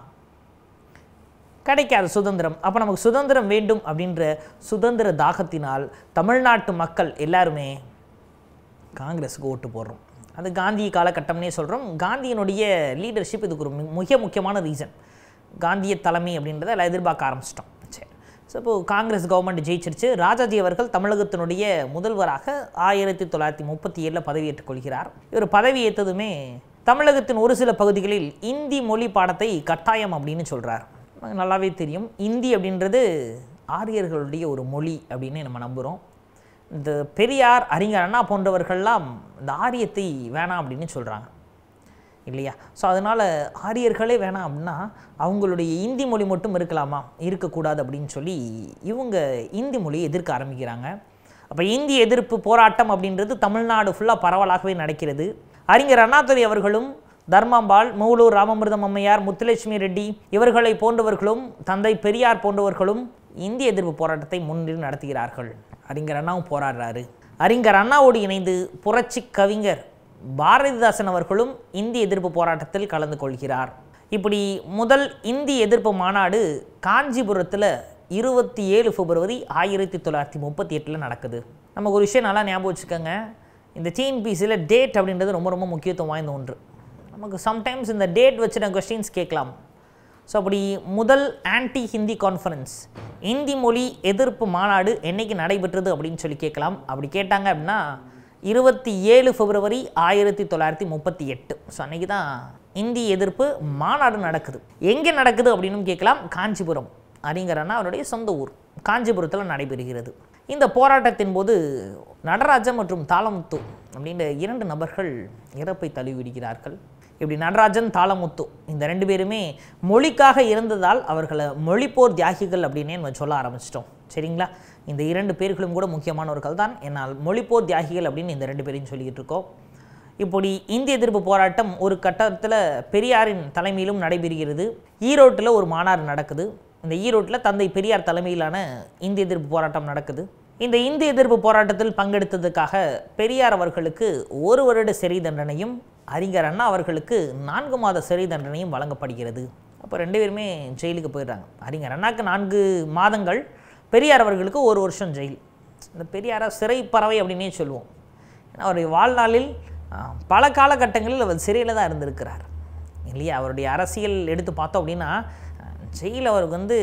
கிடைக்காது சுதந்திரம் அப்போ நமக்கு சுதந்திரம் வேண்டும் அப்படின்ற சுதந்திர தாகத்தினால் தமிழ்நாட்டு மக்கள் எல்லாருமே காங்கிரஸுக்கு ஓட்டு போடுறோம் அது காந்தி காலகட்டம்னே சொல்கிறோம் காந்தியினுடைய லீடர்ஷிப் இதுக்கு ஒரு மி- மிக முக்கியமான ரீசன் காந்திய தலைமை அப்படின்றத எல்லாம் எதிர்பார்க்க ஆரம்பிச்சிட்டோம் சரி ஸோ இப்போ காங்கிரஸ் கவர்மெண்ட் ஜெயிச்சிருச்சு ராஜாஜி அவர்கள் தமிழகத்தினுடைய முதல்வராக ஆயிரத்தி தொள்ளாயிரத்தி முப்பத்தி ஏழில் பதவியேற்றுக் கொள்கிறார் இவர் பதவியேற்றதுமே தமிழகத்தின் ஒரு சில பகுதிகளில் இந்தி மொழி பாடத்தை கட்டாயம் அப்படின்னு சொல்கிறார் நமக்கு நல்லாவே தெரியும் இந்தி அப்படின்றது ஆரியர்களுடைய ஒரு மொழி அப்படின்னு நம்ம நம்புகிறோம் இந்த பெரியார் அறிஞர் அண்ணா போன்றவர்கள்லாம் இந்த ஆரியத்தை வேணாம் அப்படின்னு சொல்கிறாங்க இல்லையா ஸோ அதனால் ஆரியர்களே வேணாம் அப்படின்னா அவங்களுடைய இந்தி மொழி மட்டும் இருக்கலாமா இருக்கக்கூடாது அப்படின்னு சொல்லி இவங்க இந்தி மொழியை எதிர்க்க ஆரம்பிக்கிறாங்க அப்போ இந்தி எதிர்ப்பு போராட்டம் அப்படின்றது தமிழ்நாடு ஃபுல்லாக பரவலாகவே நடக்கிறது அறிஞர் அண்ணாதுரை அவர்களும் தர்மாம்பாள் மூலூர் ராமமிர்தம் அம்மையார் முத்துலட்சுமி ரெட்டி இவர்களை போன்றவர்களும் தந்தை பெரியார் போன்றவர்களும் இந்திய எதிர்ப்பு போராட்டத்தை முன்னின்று நடத்துகிறார்கள் அறிஞர் அண்ணாவும் போராடுறாரு அறிஞர் அண்ணாவோடு இணைந்து புரட்சி கவிஞர் பாரதிதாசன் அவர்களும் இந்தி எதிர்ப்பு போராட்டத்தில் கலந்து கொள்கிறார் இப்படி முதல் இந்தி எதிர்ப்பு மாநாடு காஞ்சிபுரத்தில் இருபத்தி ஏழு பிப்ரவரி ஆயிரத்தி தொள்ளாயிரத்தி முப்பத்தி எட்டில் நடக்குது நமக்கு ஒரு விஷயம் நல்லா ஞாபகம் வச்சுக்கோங்க இந்த டிஎன்பிசியில் டேட் அப்படின்றது ரொம்ப ரொம்ப முக்கியத்துவம் வாய்ந்த ஒன்று நமக்கு சம்டைம்ஸ் இந்த டேட் வச்சுன கொஸ்டின்ஸ் கேட்கலாம் ஸோ அப்படி முதல் ஆன்டி ஹிந்தி கான்ஃபரன்ஸ் இந்தி மொழி எதிர்ப்பு மாநாடு என்னைக்கு நடைபெற்றது அப்படின்னு சொல்லி கேட்கலாம் அப்படி கேட்டாங்க அப்படின்னா இருபத்தி ஏழு பிப்ரவரி ஆயிரத்தி தொள்ளாயிரத்தி முப்பத்தி எட்டு ஸோ அன்றைக்கி தான் இந்தி எதிர்ப்பு மாநாடு நடக்குது எங்கே நடக்குது அப்படின்னு கேட்கலாம் காஞ்சிபுரம் அறிஞரன்னா அவருடைய சொந்த ஊர் காஞ்சிபுரத்தில் நடைபெறுகிறது இந்த போராட்டத்தின் போது நடராஜன் மற்றும் தாளமுத்து அப்படின்ற இரண்டு நபர்கள் இறப்பை தழுவிடுகிறார்கள் இப்படி நடராஜன் தாளமுத்து இந்த ரெண்டு பேருமே மொழிக்காக இருந்ததால் அவர்களை மொழிப்போர் தியாகிகள் அப்படின்னே நம்ம சொல்ல ஆரம்பிச்சிட்டோம் சரிங்களா இந்த இரண்டு பேர்களும் கூட முக்கியமானவர்கள் தான் என்னால் மொழிப்போர் தியாகிகள் அப்படின்னு இந்த ரெண்டு பேரையும் சொல்லிக்கிட்டு இருக்கோம் இப்படி இந்திய எதிர்ப்பு போராட்டம் ஒரு கட்டத்தில் பெரியாரின் தலைமையிலும் நடைபெறுகிறது ஈரோட்டில் ஒரு மாநாடு நடக்குது இந்த ஈரோட்டில் தந்தை பெரியார் தலைமையிலான இந்திய எதிர்ப்பு போராட்டம் நடக்குது இந்த இந்திய எதிர்ப்பு போராட்டத்தில் பங்கெடுத்ததுக்காக பெரியார் அவர்களுக்கு ஒரு வருட சிறை தண்டனையும் அறிஞர் அண்ணா அவர்களுக்கு நான்கு மாத சிறை தண்டனையும் வழங்கப்படுகிறது அப்போ ரெண்டு பேருமே ஜெயிலுக்கு போயிடுறாங்க அறிஞர் அண்ணாக்கு நான்கு மாதங்கள் பெரியார் அவர்களுக்கு ஒரு வருஷம் ஜெயில் இந்த பெரியாரை சிறை பறவை அப்படின்னே சொல்லுவோம் ஏன்னா அவருடைய வாழ்நாளில் ஆ, பல காலகட்டங்களில் அவர் சிறையில் தான் இருந்திருக்கிறார் இல்லையா அவருடைய அரசியல் எடுத்து பார்த்தோம் அப்படின்னா ஜெயில் அவருக்கு வந்து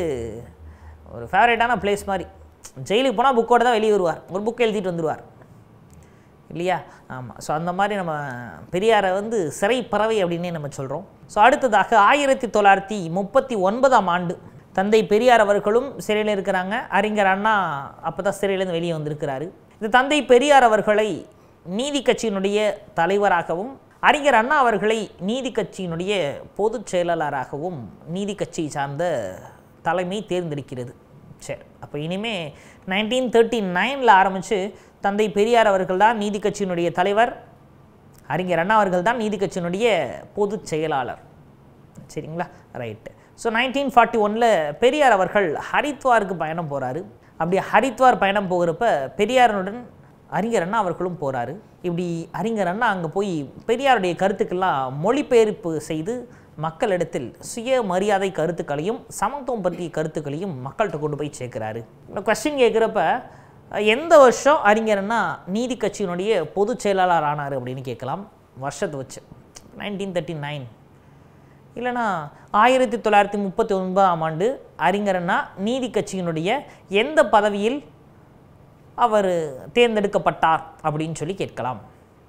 ஒரு ஃபேவரேட்டான பிளேஸ் மாதிரி ஜெயிலுக்கு போனால் புக்கோட தான் வெளியே வருவார் ஒரு புக் எழுதிட்டு வந்துடுவார் இல்லையா ஆமாம் ஸோ அந்த மாதிரி நம்ம பெரியாரை வந்து சிறை பறவை அப்படின்னே நம்ம சொல்கிறோம் ஸோ அடுத்ததாக ஆயிரத்தி தொள்ளாயிரத்தி முப்பத்தி ஒன்பதாம் ஆண்டு தந்தை பெரியார் அவர்களும் சிறையில் இருக்கிறாங்க அறிஞர் அண்ணா அப்போ தான் சிறையிலேருந்து வெளியே வந்திருக்கிறாரு இந்த தந்தை பெரியார் அவர்களை நீதி கட்சியினுடைய தலைவராகவும் அறிஞர் அண்ணா அவர்களை நீதி கட்சியினுடைய பொதுச் செயலாளராகவும் நீதி கட்சியை சார்ந்த தலைமை தேர்ந்தெடுக்கிறது சரி அப்போ இனிமே நைன்டீன் தேர்ட்டி நைனில் ஆரம்பித்து தந்தை பெரியார் அவர்கள் தான் நீதி கட்சியினுடைய தலைவர் அறிஞர் அண்ணா அவர்கள் தான் நீதி கட்சியினுடைய பொதுச் செயலாளர் சரிங்களா ரைட்டு ஸோ நைன்டீன் ஃபார்ட்டி ஒனில் பெரியார் அவர்கள் ஹரித்வாருக்கு பயணம் போகிறாரு அப்படி ஹரித்வார் பயணம் போகிறப்ப பெரியாருடன் அறிஞர் அண்ணா அவர்களும் போகிறாரு இப்படி அறிஞர் அண்ணா அங்கே போய் பெரியாருடைய கருத்துக்கெல்லாம் மொழிபெயர்ப்பு செய்து மக்களிடத்தில் சுய மரியாதை கருத்துக்களையும் சமத்துவம் பற்றிய கருத்துக்களையும் மக்கள்கிட்ட கொண்டு போய் சேர்க்குறாரு இந்த கொஸ்டின் கேட்குறப்ப எந்த வருஷம் அறிஞர் அண்ணா நீதி கட்சியினுடைய பொதுச் செயலாளர் ஆனார் அப்படின்னு கேட்கலாம் வருஷத்தை வச்சு நைன்டீன் தேர்ட்டி நைன் இல்லைனா ஆயிரத்தி தொள்ளாயிரத்தி முப்பத்தி ஒன்பதாம் ஆண்டு அறிஞர் அண்ணா நீதி கட்சியினுடைய எந்த பதவியில் அவர் தேர்ந்தெடுக்கப்பட்டார் அப்படின்னு சொல்லி கேட்கலாம்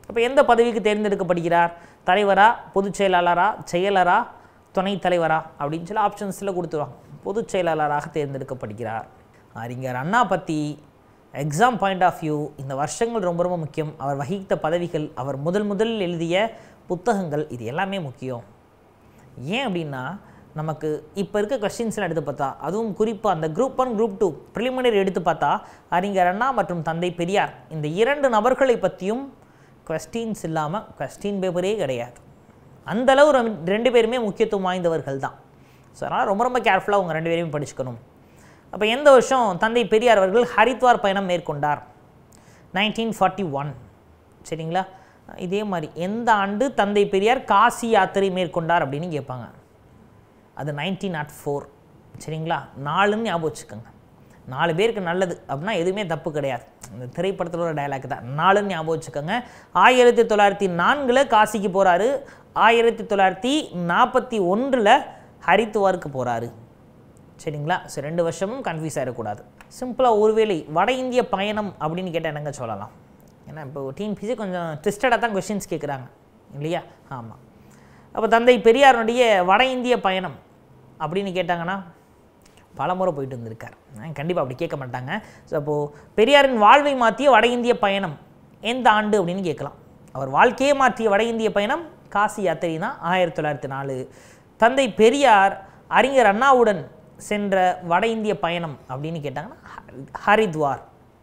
அப்போ எந்த பதவிக்கு தேர்ந்தெடுக்கப்படுகிறார் தலைவரா பொதுச் செயலாளரா செயலரா துணைத் தலைவரா அப்படின்னு சொல்லி ஆப்ஷன்ஸில் கொடுத்துருவாங்க பொதுச் செயலாளராக தேர்ந்தெடுக்கப்படுகிறார் அறிஞர் அண்ணா பற்றி எக்ஸாம் பாயிண்ட் ஆஃப் வியூ இந்த வருஷங்கள் ரொம்ப ரொம்ப முக்கியம் அவர் வகித்த பதவிகள் அவர் முதல் முதலில் எழுதிய புத்தகங்கள் இது எல்லாமே முக்கியம் ஏன் அப்படின்னா நமக்கு இப்போ இருக்க கொஸ்டின்ஸ்லாம் எடுத்து பார்த்தா அதுவும் குறிப்பாக அந்த group one group two preliminary எடுத்து பார்த்தா அறிஞர் அண்ணா மற்றும் தந்தை பெரியார் இந்த இரண்டு நபர்களை பற்றியும் கொஸ்டின்ஸ் இல்லாமல் கொஸ்டின் பேப்பரே கிடையாது அந்த அளவு ரெம்- ரெண்டு பேருமே முக்கியத்துவம் வாய்ந்தவர்கள் தான் ஸோ அதனால் ரொம்ப ரொம்ப கேர்ஃபுல்லாக அவங்க ரெண்டு பேரையும் படிச்சுக்கணும் அப்போ எந்த வருஷம் தந்தை பெரியார் அவர்கள் ஹரித்வார் பயணம் மேற்கொண்டார் நைன்டீன் ஃபார்ட்டி ஒன் சரிங்களா இதே மாதிரி எந்த ஆண்டு தந்தை பெரியார் காசி யாத்திரை மேற்கொண்டார் அப்படின்னு கேட்பாங்க அது நைன்டீன் நாட் ஃபோர் சரிங்களா நாலுன்னு ஞாபகம் வச்சுக்கோங்க நாலு பேருக்கு நல்லது அப்படின்னா எதுவுமே தப்பு கிடையாது இந்த திரைப்படத்தில் ஒரு டயலாக் தான் நாலுன்னு ஞாபகம் வச்சுக்கோங்க ஆயிரத்தி தொள்ளாயிரத்தி நான்கில் காசிக்கு போகிறாரு ஆயிரத்தி தொள்ளாயிரத்தி நாற்பத்தி ஒன்றில் ஹரித்துவாருக்கு போகிறாரு சரிங்களா சரி ரெண்டு வருஷமும் கன்ஃபியூஸ் ஆகிடக்கூடாது சிம்பிளாக ஒருவேளை வட இந்திய பயணம் அப்படின்னு கேட்டால் என்னங்க சொல்லலாம் ஏன்னா இப்போ டிஎன்பிசி கொஞ்சம் ட்விஸ்டடாக தான் கொஷின்ஸ் கேட்குறாங்க இல்லையா ஆமாம் அப்போ தந்தை பெரியாருடைய வட இந்திய பயணம் அப்படின்னு கேட்டாங்கன்னா பலமுறை போயிட்டு வந்திருக்கார் கண்டிப்பாக அப்படி கேட்க மாட்டாங்க ஸோ அப்போது பெரியாரின் வாழ்வை மாற்றிய வட இந்திய பயணம் எந்த ஆண்டு அப்படின்னு கேட்கலாம் அவர் வாழ்க்கையே மாற்றிய வட இந்திய பயணம் காசி யாத்திரை தான் ஆயிரத்தி தொள்ளாயிரத்தி நாலு தந்தை பெரியார் அறிஞர் அண்ணாவுடன் சென்ற வட இந்திய பயணம் அப்படின்னு கேட்டாங்கன்னா ஹரி- ஹரித்வார்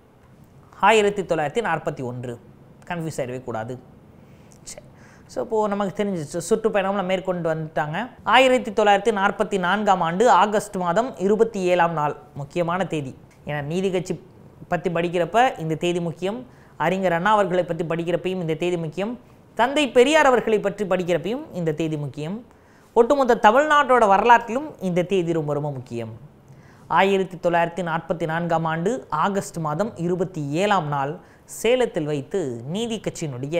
ஆயிரத்தி தொள்ளாயிரத்தி நாற்பத்தி ஒன்று கன்ஃபியூஸ் ஆகிடவே கூடாது சரி ஸோ இப்போது நமக்கு தெரிஞ்சிச்சு சுற்றுப்பயணம்ல மேற்கொண்டு வந்துட்டாங்க ஆயிரத்தி தொள்ளாயிரத்தி நாற்பத்தி நான்காம் ஆண்டு ஆகஸ்ட் மாதம் இருபத்தி ஏழாம் நாள் முக்கியமான தேதி ஏன்னா நீதி கட்சி பற்றி படிக்கிறப்ப இந்த தேதி முக்கியம் அறிஞர் அண்ணா அவர்களை பற்றி படிக்கிறப்பையும் இந்த தேதி முக்கியம் தந்தை பெரியார் அவர்களை பற்றி படிக்கிறப்பையும் இந்த தேதி முக்கியம் ஒட்டுமொத்த தமிழ்நாட்டோட வரலாற்றிலும் இந்த தேதி ரொம்ப ரொம்ப முக்கியம் ஆயிரத்தி தொள்ளாயிரத்தி நாற்பத்தி நான்காம் ஆண்டு ஆகஸ்ட் மாதம் இருபத்தி ஏழாம் நாள் சேலத்தில் வைத்து நீதி கட்சியினுடைய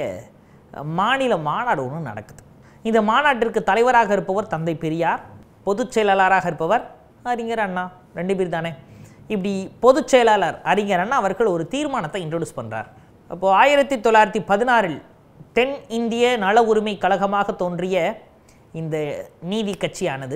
மாநில மாநாடு ஒன்று நடக்குது இந்த மாநாட்டிற்கு தலைவராக இருப்பவர் தந்தை பெரியார் பொதுச் செயலாளராக இருப்பவர் அறிஞர் அண்ணா ரெண்டு பேர் தானே இப்படி பொதுச் செயலாளர் அறிஞர் அண்ணா அவர்கள் ஒரு தீர்மானத்தை இன்ட்ரடியூஸ் பண்ணுறார் அப்போது ஆயிரத்தி தொள்ளாயிரத்தி பதினாறில் தென் இந்திய நல உரிமை கழகமாக தோன்றிய இந்த நீதி கட்சியானது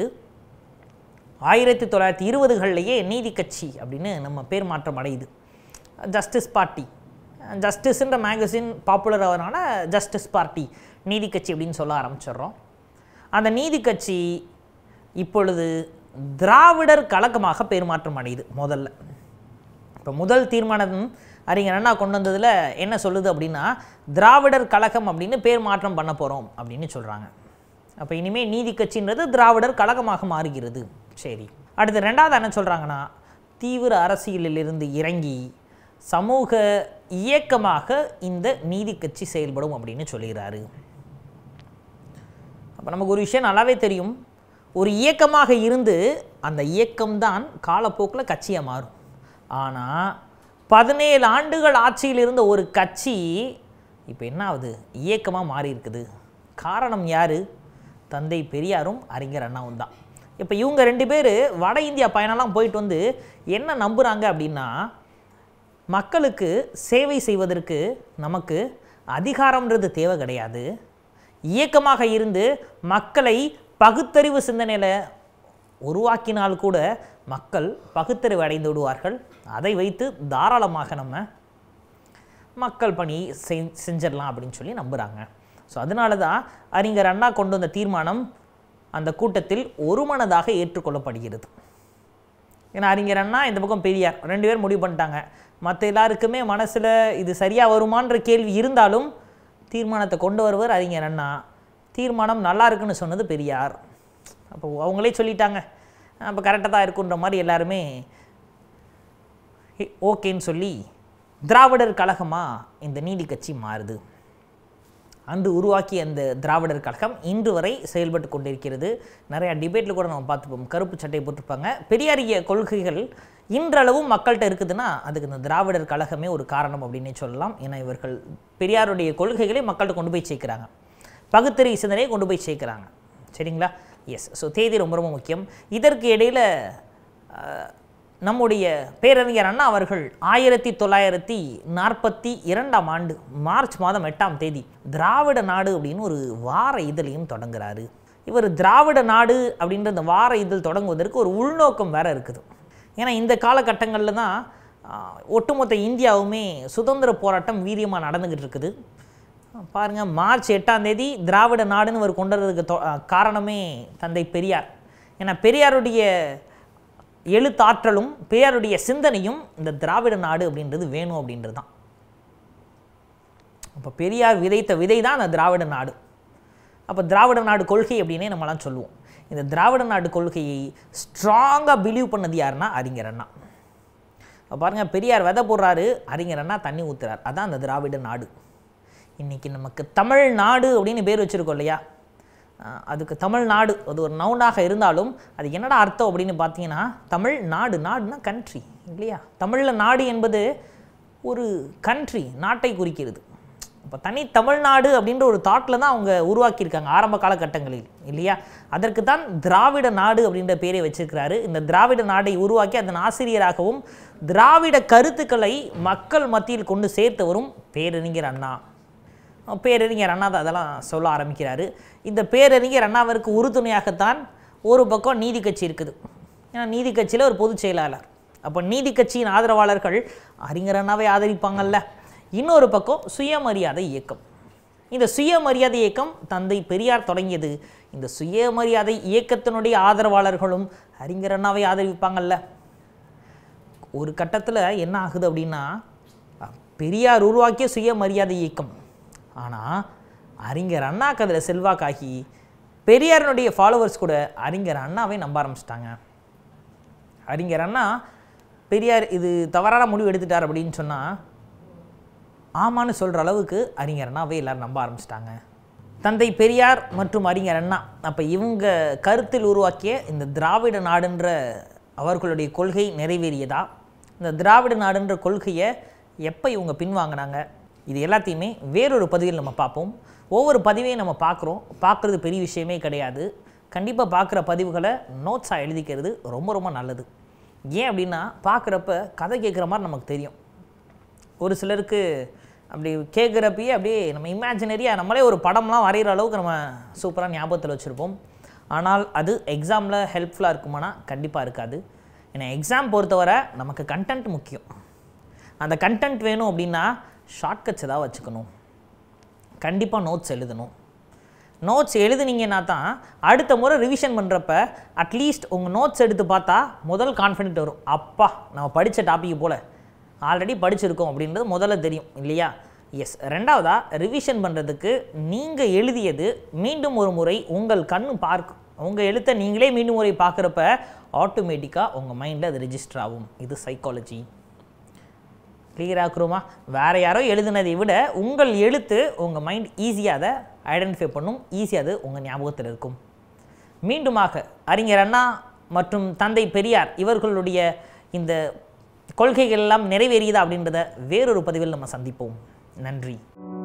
ஆயிரத்தி தொள்ளாயிரத்தி இருபதுகள்லேயே நீதி கட்சி அப்படின்னு நம்ம பேர் மாற்றம் அடையுது ஜஸ்டிஸ் பார்ட்டி ஜஸ்டிஸ்ன்ற மேகசின் பாப்புலர் ஆகிறனால ஜஸ்டிஸ் பார்ட்டி நீதி கட்சி அப்படின்னு சொல்ல ஆரம்பிச்சிடுறோம் அந்த நீதி கட்சி இப்பொழுது திராவிடர் கழகமாக பேர் மாற்றம் அடையுது முதல்ல இப்போ முதல் தீர்மானம் அறிஞர் அண்ணா கொண்டு வந்ததில் என்ன சொல்லுது அப்படின்னா திராவிடர் கழகம் அப்படின்னு பேர் மாற்றம் பண்ண போகிறோம் அப்படின்னு சொல்கிறாங்க அப்போ இனிமேல் நீதி கட்சின்றது திராவிடர் கழகமாக மாறுகிறது சரி அடுத்து ரெண்டாவது என்ன சொல்கிறாங்கன்னா தீவிர அரசியலிலிருந்து இறங்கி சமூக இயக்கமாக இந்த நீதி கட்சி செயல்படும் அப்படின்னு சொல்லுகிறாரு அப்போ நமக்கு ஒரு விஷயம் நல்லாவே தெரியும் ஒரு இயக்கமாக இருந்து அந்த இயக்கம்தான் காலப்போக்கில் கட்சியாக மாறும் ஆனால் பதினேழு ஆண்டுகள் ஆட்சியில் இருந்த ஒரு கட்சி இப்போ என்ன ஆகுது இயக்கமாக மாறி இருக்குது காரணம் யார் தந்தை பெரியாரும் அறிஞர் அண்ணாவும் தான் இப்போ இவங்க ரெண்டு பேர் வட இந்தியா பயணம்லாம் போயிட்டு வந்து என்ன நம்புகிறாங்க அப்படின்னா மக்களுக்கு சேவை செய்வதற்கு நமக்கு அதிகாரம்ன்றது தேவை கிடையாது இயக்கமாக இருந்து மக்களை பகுத்தறிவு சிந்தனையில் உருவாக்கினால் கூட மக்கள் பகுத்தறிவு அடைந்து விடுவார்கள் அதை வைத்து தாராளமாக நம்ம மக்கள் பணி செய் செஞ்சிடலாம் அப்படின்னு சொல்லி நம்புகிறாங்க ஸோ அதனால தான் அறிஞர் அண்ணா கொண்டு வந்த தீர்மானம் அந்த கூட்டத்தில் ஒருமனதாக ஏற்றுக்கொள்ளப்படுகிறது ஏன்னா அறிஞர் அண்ணா இந்த பக்கம் பெரியார் ரெண்டு பேரும் முடிவு பண்ணிட்டாங்க மற்ற எல்லாருக்குமே மனசில் இது சரியாக வருமான்ற கேள்வி இருந்தாலும் தீர்மானத்தை கொண்டு வருவர் அறிஞர் அண்ணா தீர்மானம் நல்லா இருக்குன்னு சொன்னது பெரியார் அப்போ அவங்களே சொல்லிட்டாங்க அப்போ கரெக்டாக தான் இருக்குன்ற மாதிரி எல்லாருமே ஹே, ஓகேன்னு சொல்லி திராவிடர் கழகமாக இந்த நீதி கட்சி மாறுது அன்று உருவாக்கிய அந்த திராவிடர் கழகம் இன்று வரை செயல்பட்டு கொண்டிருக்கிறது நிறையா டிபேட்டில் கூட நம்ம பார்த்துப்போம் கருப்பு சட்டை போட்டிருப்பாங்க பெரியாரிய கொள்கைகள் இன்றளவும் மக்கள்கிட்ட இருக்குதுன்னா அதுக்கு இந்த திராவிடர் கழகமே ஒரு காரணம் அப்படின்னே சொல்லலாம் ஏன்னா இவர்கள் பெரியாருடைய கொள்கைகளை மக்கள்கிட்ட கொண்டு போய் சேர்க்குறாங்க பகுத்தறிவு சிந்தனையை கொண்டு போய் சேர்க்குறாங்க சரிங்களா எஸ் ஸோ தேதி ரொம்ப ரொம்ப முக்கியம் இதற்கு இடையில் அஹ், நம்முடைய பேரறிஞர் அண்ணா அவர்கள் ஆயிரத்தி தொள்ளாயிரத்தி நாற்பத்தி இரண்டாம் ஆண்டு மார்ச் மாதம் எட்டாம் தேதி திராவிட நாடு அப்படின்னு ஒரு வார இதழையும் தொடங்குறாரு இவர் திராவிட நாடு அப்படின்ற இந்த வார இதழ் தொடங்குவதற்கு ஒரு உள்நோக்கம் வேற இருக்குது ஏன்னா இந்த காலகட்டங்களில் தான் ஆஹ், ஒட்டுமொத்த இந்தியாவுமே சுதந்திர போராட்டம் வீரியமாக நடந்துக்கிட்டு இருக்குது பாருங்கள் மார்ச் எட்டாம் தேதி திராவிட நாடுன்னு அவர் கொண்டு வரதுக்கு தொ- ஆஹ், காரணமே தந்தை பெரியார் ஏன்னா பெரியாருடைய எழுத்தாற்றலும் பெரியாருடைய சிந்தனையும் இந்த திராவிட நாடு அப்படின்றது வேணும் அப்படின்றது தான் அப்போ பெரியார் விதைத்த விதை தான் அந்த திராவிட நாடு அப்போ திராவிட நாடு கொள்கை அப்படின்னே நம்மலாம் சொல்லுவோம் இந்த திராவிட நாடு கொள்கையை ஸ்ட்ராங்காக பிலீவ் பண்ணது யாருன்னா அறிஞர் அண்ணா அப்ப பாருங்க பெரியார் விதை போடுறாரு அறிஞர் அண்ணா தண்ணி ஊத்துறார் அதான் அந்த திராவிட நாடு இன்னைக்கு நமக்கு தமிழ்நாடு அப்படின்னு பேர் வச்சுருக்கோம் இல்லையா அஹ் அதுக்கு தமிழ்நாடு அது ஒரு நவுனாக இருந்தாலும் அது என்னடா அர்த்தம் அப்படின்னு பார்த்தீங்கன்னா தமிழ் நாடு நாடுனா கண்ட்ரி இல்லையா தமிழில் நாடு என்பது ஒரு கண்ட்ரி நாட்டை குறிக்கிறது இப்போ தனி தமிழ்நாடு அப்படின்ற ஒரு தாட்டில் தான் அவங்க உருவாக்கியிருக்காங்க ஆரம்ப காலகட்டங்களில் இல்லையா அதற்கு தான் திராவிட நாடு அப்படின்ற பேரை வச்சிருக்கிறாரு இந்த திராவிட நாடை உருவாக்கி அதன் ஆசிரியராகவும் திராவிட கருத்துக்களை மக்கள் மத்தியில் கொண்டு சேர்த்தவரும் பேரறிஞர் அண்ணா பேரறிஞர் அண்ணா தான் அதெல்லாம் சொல்ல ஆரம்பிக்கிறாரு இந்த பேரறிஞர் அண்ணாவிற்கு உறுதுணையாகத்தான் ஒரு பக்கம் நீதி கட்சி இருக்குது ஏன்னா நீதி கட்சியில் ஒரு பொதுச் செயலாளர் அப்போ நீதி கட்சியின் ஆதரவாளர்கள் அறிஞர் அண்ணாவை ஆதரிப்பாங்கல்ல இன்னொரு பக்கம் சுயமரியாதை இயக்கம் இந்த சுயமரியாதை இயக்கம் தந்தை பெரியார் தொடங்கியது இந்த சுயமரியாதை இயக்கத்தினுடைய ஆதரவாளர்களும் அறிஞர் அண்ணாவை ஆதரிப்பாங்கல்ல ஒரு கட்டத்தில் என்ன ஆகுது அப்படின்னா அஹ், பெரியார் உருவாக்கிய சுயமரியாதை இயக்கம் ஆனால் அறிஞர் அண்ணாக்கு அதில் செல்வாக்காகி பெரியாரினுடைய ஃபாலோவர்ஸ் கூட அறிஞர் அண்ணாவை நம்ப ஆரம்பிச்சிட்டாங்க அறிஞர் அண்ணா பெரியார் இது தவறான முடிவு எடுத்துட்டார் அப்படின்னு சொன்னால் ஆமான்னு சொல்கிற அளவுக்கு அறிஞர் அண்ணாவை எல்லாரும் நம்ப ஆரம்பிச்சிட்டாங்க தந்தை பெரியார் மற்றும் அறிஞர் அண்ணா அப்போ இவங்க கருத்தில் உருவாக்கிய இந்த திராவிட நாடுன்ற அவர்களுடைய கொள்கை நிறைவேறியதா இந்த திராவிட நாடுன்ற கொள்கையை எப்போ இவங்க பின்வாங்கினாங்க இது எல்லாத்தையுமே வேறொரு பதிவில் நம்ம பார்ப்போம் ஒவ்வொரு பதிவையும் நம்ம பார்க்குறோம் பார்க்குறது பெரிய விஷயமே கிடையாது கண்டிப்பாக பார்க்குற பதிவுகளை நோட்ஸாக எழுதிக்கிறது ரொம்ப ரொம்ப நல்லது ஏன் அப்படின்னா பார்க்குறப்ப கதை கேட்குற மாதிரி நமக்கு தெரியும் ஒரு சிலருக்கு அப்படி கேட்குறப்பயே அப்படியே நம்ம இமேஜினரியாக நம்மளே ஒரு படம்லாம் வரைகிற அளவுக்கு நம்ம சூப்பராக ஞாபகத்தில் வச்சுருப்போம் ஆனால் அது எக்ஸாமில் ஹெல்ப்ஃபுல்லாக இருக்குமானா கண்டிப்பாக இருக்காது ஏன்னா எக்ஸாம் பொறுத்தவரை நமக்கு கண்டென்ட் முக்கியம் அந்த கண்டென்ட் வேணும் அப்படின்னா ஷார்ட்கட்ஸ் ஏதாவது வச்சுக்கணும் கண்டிப்பாக நோட்ஸ் எழுதணும் நோட்ஸ் எழுதுனீங்கன்னா தான் அடுத்த முறை ரிவிஷன் பண்ணுறப்ப அட்லீஸ்ட் உங்கள் நோட்ஸ் எடுத்து பார்த்தா முதல் கான்ஃபிடென்ட் வரும் அப்பா நம்ம படித்த டாபிக் போல் ஆல்ரெடி படிச்சிருக்கோம் அப்படின்றது முதல்ல தெரியும் இல்லையா எஸ் ரெண்டாவதாக ரிவிஷன் பண்ணுறதுக்கு நீங்கள் எழுதியது மீண்டும் ஒரு முறை உங்கள் கண்ணு பார்க்கும் உங்கள் எழுத்தை நீங்களே மீண்டும் முறை பார்க்குறப்ப ஆட்டோமேட்டிக்காக உங்கள் மைண்டில் அது ரெஜிஸ்டர் ஆகும் இது சைக்காலஜி கிளியர் ஆக்குறோமா வேறு யாரோ எழுதுனதை விட உங்கள் எழுத்து உங்கள் மைண்ட் ஈஸியாக அதை ஐடென்டிஃபை பண்ணும் ஈஸியாக அது உங்கள் ஞாபகத்தில் இருக்கும் மீண்டுமாக அறிஞர் அண்ணா மற்றும் தந்தை பெரியார் இவர்களுடைய இந்த கொள்கைகள் எல்லாம் நிறைவேறியதா அப்படின்றத வேறொரு பதிவில் நம்ம சந்திப்போம் நன்றி